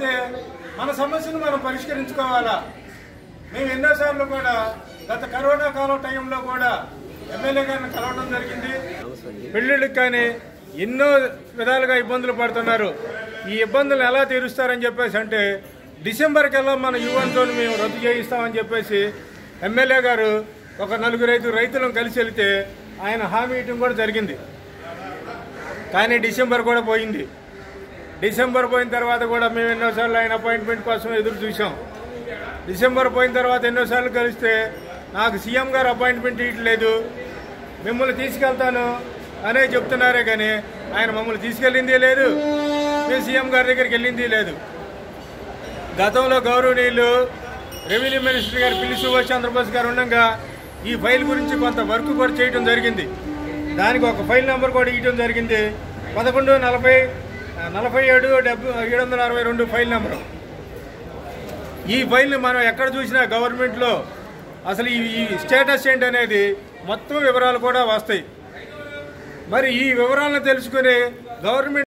లేకపోతే మన సమస్యను మనం పరిష్కరించుకోవాలా మేము ఎన్నోసార్లు కూడా గత కరోనా కాలం టైంలో కూడా ఎమ్మెల్యే గారిని కలవడం జరిగింది పెళ్లిళ్ళకి కానీ ఎన్నో విధాలుగా ఇబ్బందులు పడుతున్నారు ఈ ఇబ్బందులు ఎలా తీరుస్తారని చెప్పేసి అంటే డిసెంబర్ కల్లా మన యువన్తో మేము రద్దు చేయిస్తామని చెప్పేసి ఎమ్మెల్యే గారు ఒక నలుగురు ఐదు రైతులను కలిసి వెళితే ఆయన హామీ ఇవ్వడం కూడా జరిగింది కానీ డిసెంబర్ కూడా పోయింది డిసెంబర్ పోయిన తర్వాత కూడా మేము ఎన్నోసార్లు ఆయన అపాయింట్మెంట్ కోసం ఎదురు చూసాం డిసెంబర్ పోయిన తర్వాత ఎన్నోసార్లు కలిస్తే నాకు సీఎం గారు అపాయింట్మెంట్ ఇవ్వట్లేదు మిమ్మల్ని తీసుకెళ్తాను అనే చెప్తున్నారే కానీ ఆయన మమ్మల్ని తీసుకెళ్ళింది లేదు మేము సీఎం గారి దగ్గరికి వెళ్ళింది లేదు గతంలో గౌరవనీయులు రెవెన్యూ మినిస్టర్ గారు పిల్లి సుభాష్ చంద్రబోస్ గారు ఉండగా ఈ ఫైల్ గురించి కొంత వర్క్ కూడా చేయడం జరిగింది దానికి ఒక ఫైల్ నెంబర్ కూడా ఇవ్వడం జరిగింది పదకొండు నలభై నలభై ఏడు డెబ్బై ఏడు వందల అరవై రెండు ఫైల్ నెంబరు ఈ ఫైల్ని మనం ఎక్కడ చూసినా గవర్నమెంట్లో అసలు ఈ ఈ స్టేటస్ ఏంటి అనేది మొత్తం వివరాలు కూడా వస్తాయి మరి ఈ వివరాలను తెలుసుకుని గవర్నమెంట్